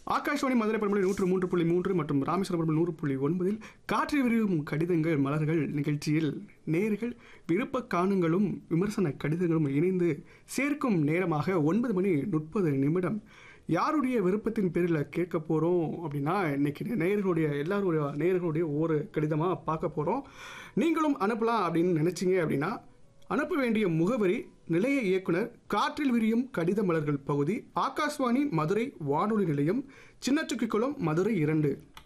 ஆகாஷ்வாணி மதுரை பண்பலை நூற்று மூன்று புள்ளி மூன்று மற்றும் ராமேஸ்வரம் பண்பலை நூறு புள்ளி ஒன்பதில் காற்றில் விரியும் கடிதங்கள் மலர்கள் நிகழ்ச்சியில் நேர்கள் விருப்ப காணுங்களும் விமர்சன கடிதங்களும் இணைந்து சேர்க்கும் நேரமாக ஒன்பது மணி முப்பது நிமிடம் யாருடைய விருப்பத்தின் பேரில் கேட்க போகிறோம் அப்படின்னா இன்னைக்கு நேயர்களுடைய எல்லாருடைய நேயர்களுடைய ஒவ்வொரு கடிதமாக பார்க்க போகிறோம் நீங்களும் அனுப்பலாம் அப்படின்னு நினச்சிங்க அப்படின்னா அனுப்ப வேண்டிய முகவரி நிலைய இயக்குனர் காற்றில் விரியும் கடித மலர்கள் பகுதி ஆகாஷ்வாணி மதுரை வானொலி நிலையம் சின்னச்சுக்கிக்குளம் மதுரை இரண்டு